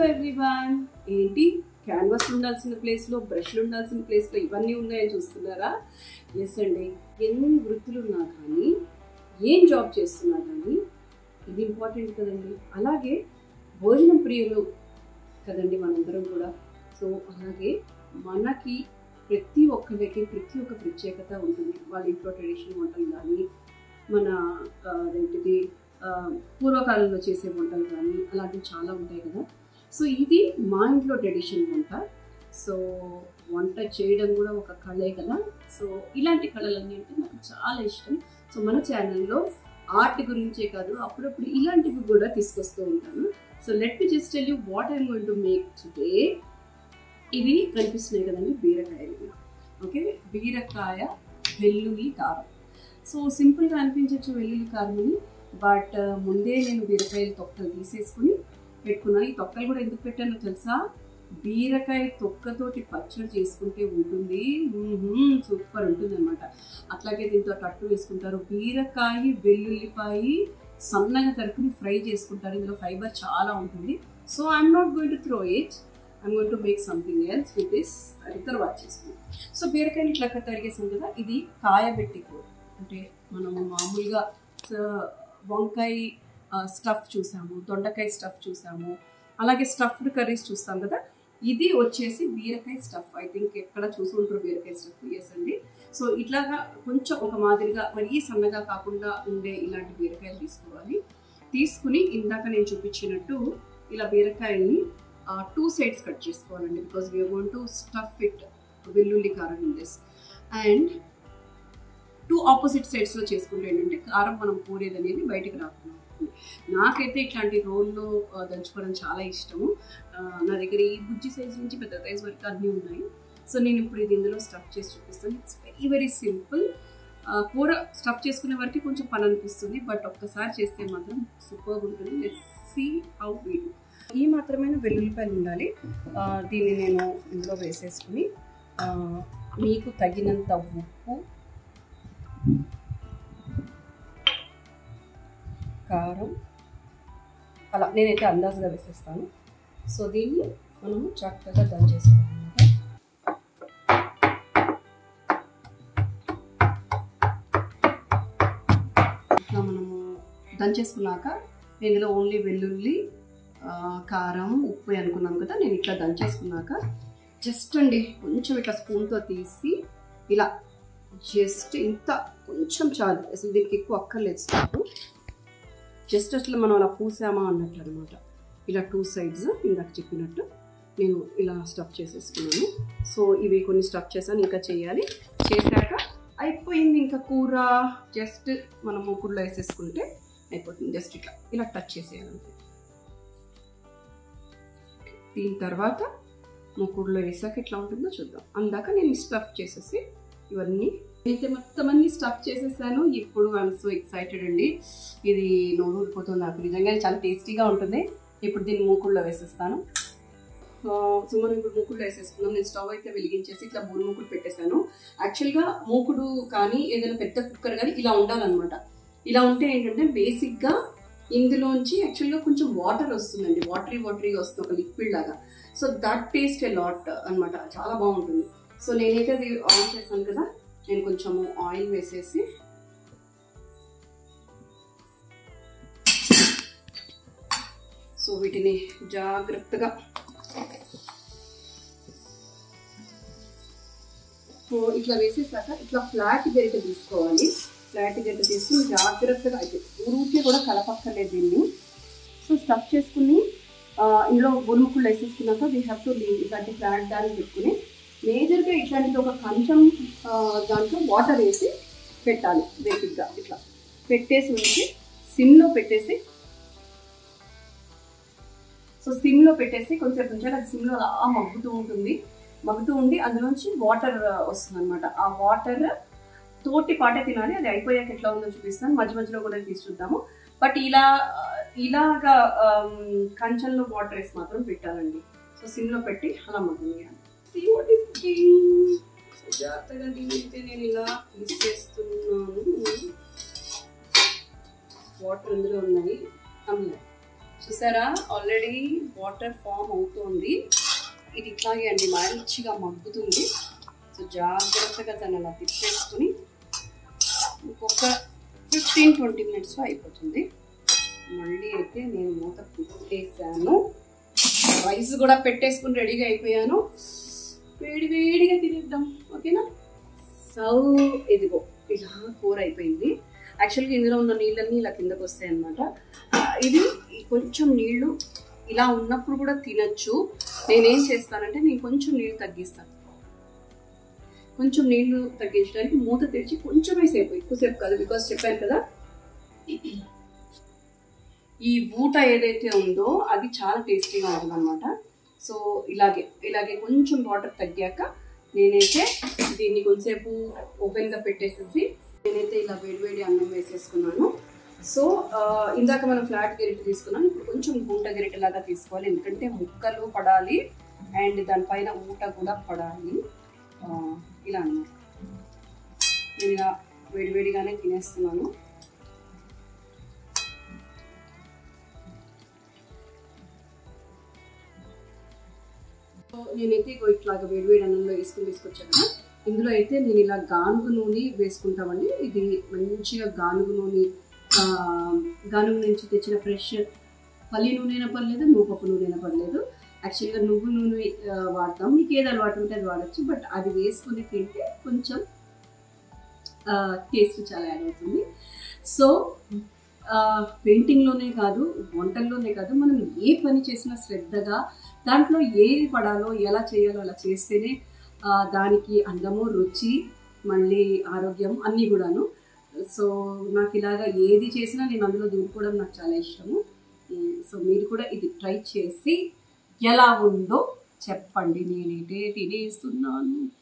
Everyone ఏంటి canvas ఉండాల్సిన ప్లేస్లో బ్రష్లు ఉండాల్సిన ప్లేస్లో ఇవన్నీ ఉన్నాయని చూస్తున్నారా ఎస్ అండి ఎన్ని వృత్తులు ఉన్నా కానీ ఏం జాబ్ చేస్తున్నా కానీ ఇది ఇంపార్టెంట్ కదండి అలాగే భోజనం ప్రియులు కదండి మనందరం కూడా సో అలాగే మనకి ప్రతి ఒక్కరికి ప్రతి ఒక్క ప్రత్యేకత ఉంటుంది వాళ్ళ ఇంట్లో ట్రెడిషనల్ వంటలు కానీ మన ఆ, అదేంటిది ఆ, పూర్వకాలంలో చేసే వంటలు కానీ అలాంటివి చాలా ఉంటాయి కదా సో ఇది మా ఇంట్లో ట్రెడిషన్ వంట సో వంట చేయడం కూడా ఒక కళే కదా సో ఇలాంటి కళలన్నీ అంటే నాకు చాలా ఇష్టం సో మన ఛానల్లో ఆర్ట్ గురించే కాదు అప్పుడప్పుడు ఇలాంటివి కూడా తీసుకొస్తూ ఉంటాను so let me just tell you what I'm going to make today ఇవి కనిపిస్తున్నాయి కదండి బీరకాయలు ఓకే బీరకాయ వెల్లుల్లి కారం సో సింపుల్గా అనిపించవచ్చు వెల్లుల్లి కారమని బట్ ముందే నేను బీరకాయల తొక్కలు తీసేసుకుని పెట్టుకున్నాను ఈ తొక్కలు కూడా ఎందుకు పెట్టానో తెలుసా బీరకాయ తొక్కతోటి పచ్చడి చేసుకుంటే ఉంటుంది సూపర్ ఉంటుంది అనమాట అట్లాగే దీంతో టట్టు వేసుకుంటారు బీరకాయ వెల్లుల్లిపాయి సన్నగా తరుకుని ఫ్రై చేసుకుంటారు ఇందులో ఫైబర్ చాలా ఉంటుంది so I'm not going to throw it I'm going to make something else with this అది తర్వాత చేసుకుంటాం సో బీరకాయని ఇట్లా తరిగేసాం కదా ఇది కాయబెట్టి కూర అంటే మనం మామూలుగా ఆ, వంకాయ స్టఫ్ చూసాము దొండకాయ స్టఫ్ చూసాము అలాగే స్టఫ్డ్ కర్రీస్ చూస్తాం కదా ఇది వచ్చేసి బీరకాయ స్టఫ్ ఐ థింక్ ఎక్కడ చూసి ఉంటారు బీరకాయ స్టఫ్ ఎస్ అండి సో ఇట్లాగా కొంచెం ఒక మాదిరిగా మరీ సన్నగా కాకుండా ఉండే ఇలాంటి బీరకాయలు తీసుకోవాలి తీసుకుని ఇందాక నేను చూపించినట్టు ఇలా బీరకాయల్ని టూ సైడ్స్ కట్ చేసుకోవాలండి because we want to stuff it వెల్లుల్లి కారం in this and two opposite సైడ్స్లో చేసుకుంటే ఏంటంటే కారం మనం కోరేది అనేది బయటికి రాకుండా ఉంటుంది. నాకైతే ఇట్లాంటి రోల్లో దంచుకోవడం చాలా ఇష్టము ఆ, నా దగ్గర ఈ బుజ్జి సైజ్ నుంచి పెద్ద సైజ్ వరకు అన్నీ ఉన్నాయి సో నేను ఇప్పుడు ఇది ఇందులో స్టఫ్ చేసి చూపిస్తాను ఇట్స్ వెరీ వెరీ సింపుల్ కూర స్టఫ్ చేసుకునే వరకు కొంచెం పని అనిపిస్తుంది బట్ ఒక్కసారి చేస్తే మాత్రం సూపర్ ఉంటుంది లెట్స్ సీ హౌ వీ ఈ మాత్రమే వెల్లుల్లిపాయలు ఉండాలి ఆ, దీన్ని నేను ఇందులో వేసేసుకుని ఆ, మీకు తగినంత ఉప్పు కారం అలా నేనైతే అందాజుగా వేసేస్తాను సో దీన్ని మనము చక్కగా దంచేసుకోవాలన్నమాట ఇట్లా మనము దంచేసుకున్నాక ఇందులో ఓన్లీ వెల్లుల్లి ఆ, కారం ఉప్పు అనుకున్నాం కదా నేను ఇట్లా దంచేసుకున్నాక జస్ట్ అండి కొంచెం ఇట్లా స్పూన్తో తీసి ఇలా జస్ట్ ఇంత కొంచెం చాలు అసలు దీనికి ఎక్కువ అక్కర్లేదు స్టాఫ్ జస్ట్ అట్లా మనం అలా పూసామా అన్నట్టు అనమాట ఇలా టూ సైడ్స్ ఇందాక చెప్పినట్టు నేను ఇలా స్టఫ్ చేసేసుకున్నాను సో ఇవి కొన్ని స్టఫ్ చేశాను ఇంకా చేయాలి చేశాక అయిపోయింది ఇంకా కూర జస్ట్ మనం మూకుడులో వేసేసుకుంటే అయిపోతుంది జస్ట్ ఇట్లా ఇలా టచ్ చేసేయాలంతే దీని తర్వాత మూకుడులో వేసాక ఎట్లా ఉంటుందో చూద్దాం అందాక నేను స్టఫ్ చేసేసి ఇవన్నీ అయితే మొత్తం అన్ని స్టఫ్ చేసేసాను ఇప్పుడు ఐఎమ్ సో ఎక్సైటెడ్ అండి ఇది నోరు ఊరిపోతుంది నాకు నిజంగా చాలా టేస్టీగా ఉంటుంది ఇప్పుడు దీన్ని మూకుడులో వేసేస్తాను ఆ, సో మనం ఇప్పుడు మూకుడులో వేసేసుకుందాం నేను స్టవ్ అయితే వెలిగించేసి ఇట్లా మూడు మూకుడు పెట్టేశాను యాక్చువల్గా మూకుడు కానీ ఏదైనా పెద్ద కుక్కర్ కానీ ఇలా ఉండాలన్నమాట ఇలా ఉంటే ఏంటంటే బేసిక్గా ఇందులోంచి యాక్చువల్గా కొంచెం వాటర్ వస్తుందండి వాటరీ వాటరీగా వస్తుంది ఒక లిక్విడ్ లాగా so that taste a lot అన్నమాట చాలా బాగుంటుంది సో నేనైతే అది ఆన్ చేశాను కదా నేను కొంచెము ఆయిల్ వేసేసి సో వీటిని జాగ్రత్తగా సో ఇట్లా వేసేసాక ఇట్లా ఫ్లాట్ గరిట తీసుకోవాలి ఫ్లాట్ గరిట తీసుకుని జాగ్రత్తగా అయితే ఊరికే కూడా కలపక్కర్లేదు దీన్ని సో స్టఫ్ చేసుకుని ఆ, ఇందులో బొలుముకులు వేసేసుకున్నాక వీ హ్యావ్ టు లీవ్ ఇట్లాంటి ఫ్లాట్ దాన్ని పెట్టుకుని మేజర్గా ఇట్లాంటిది ఒక కంచం ఆ, దాంట్లో వాటర్ వేసి పెట్టాలి బేసిక్గా ఇట్లా పెట్టేసి ఉంచి సిమ్లో పెట్టేసి సో సిమ్లో పెట్టేసి కొంచెం కొంచెం అది సిమ్లో అలా మగ్గుతూ ఉంటుంది మగ్గుతూ ఉండి అందులోంచి వాటర్ వస్తుంది అనమాట ఆ వాటర్ తోటి పాటే తినాలి అది అయిపోయాక ఎట్లా ఉందో చూపిస్తాను మధ్య మధ్యలో కూడా తీసి చూద్దాము బట్ ఇలా ఇలాగా ఆమ్, కంచంలో వాటర్ వేసి మాత్రం పెట్టాలండి సో సిమ్లో పెట్టి అలా మగ్గనియాలి See what is cooking. So జాగ్రత్తగా దీన్ని అయితే నేను ఇలా తీసేస్తున్నాను వాటర్ ఇందులో ఉన్నాయి అమ్మాయి చూసారా ఆల్రెడీ వాటర్ ఫామ్ అవుతుంది ఇది ఇట్లాగే అండి మంచిగా మగ్గుతుంది సో జాగ్రత్తగా దాన్ని అలా తిప్పేసుకుని ఇంకొక ఫిఫ్టీన్ ట్వంటీ మినిట్స్లో అయిపోతుంది మళ్ళీ అయితే నేను మూత పెట్టేసాను రైస్ కూడా పెట్టేసుకుని రెడీగా అయిపోయాను వేడి వేడిగా తినేద్దాం ఓకేనా సో ఇదిగో ఇలా కూర అయిపోయింది యాక్చువల్గా ఇందులో ఉన్న నీళ్ళన్నీ ఇలా కిందకు వస్తాయి అనమాట ఇది ఈ కొంచెం నీళ్లు ఇలా ఉన్నప్పుడు కూడా తినచ్చు నేనేం చేస్తానంటే నేను కొంచెం నీళ్ళు తగ్గిస్తాను కొంచెం నీళ్లు తగ్గించడానికి మూత తెరిచి కొంచెమే సేపు ఎక్కువసేపు కాదు బికాస్ చెప్పాను కదా ఈ ఊట ఏదైతే ఉందో అది చాలా టేస్టీగా ఉందన్నమాట సో ఇలాగే ఇలాగే కొంచెం వాటర్ తగ్గాక నేనైతే దీన్ని కొంచెంసేపు ఓపెన్గా పెట్టేసేసి నేనైతే ఇలా వేడివేడి అన్నం వేసేసుకున్నాను సో ఆ, ఇందాక మనం ఫ్లాట్ గరిటె తీసుకున్నాం ఇప్పుడు కొంచెం ఊట గరిటె లాగా తీసుకోవాలి ఎందుకంటే ముక్కలు పడాలి అండ్ దానిపైన ఊట కూడా పడాలి ఆ, ఇలా అన్నమాట నేను ఇలా వేడివేడిగానే తినేస్తున్నాను సో నేనైతే ఇగో ఇట్లాగా వేడివేడి అన్నంలో వేసుకుని తీసుకొచ్చాను కదా ఇందులో అయితే నేను ఇలా గానుగు నూనె వేసుకుంటామండి ఇది మంచిగా గానుగు నూనె ఆ, గానుగు నుంచి తెచ్చిన ఫ్రెష్ పల్లి నూనె అయినా పర్లేదు నువ్వుపప్పు నూనె అయినా పర్లేదు యాక్చువల్గా నువ్వు నూనె ఆ, వాడతాం మీకు ఏది అలవాటు ఉంటే అది వాడచ్చు బట్ అది వేసుకుని తింటే కొంచెం టేస్ట్ చాలా యాడ్ అవుతుంది సో పెయింటింగ్లోనే కాదు వంటల్లోనే కాదు మనం ఏ పని చేసినా శ్రద్ధగా దాంట్లో ఏది పడాలో ఎలా చేయాలో అలా చేస్తేనే ఆ, దానికి అందము రుచి మళ్ళీ ఆరోగ్యం అన్నీ కూడాను సో నాకు ఇలాగా ఏది చేసినా నేను అందులో దూరుకోవడం నాకు చాలా ఇష్టము ఉమ్, సో మీరు కూడా ఇది ట్రై చేసి ఎలా ఉందో చెప్పండి నేనైతే తినేస్తున్నాను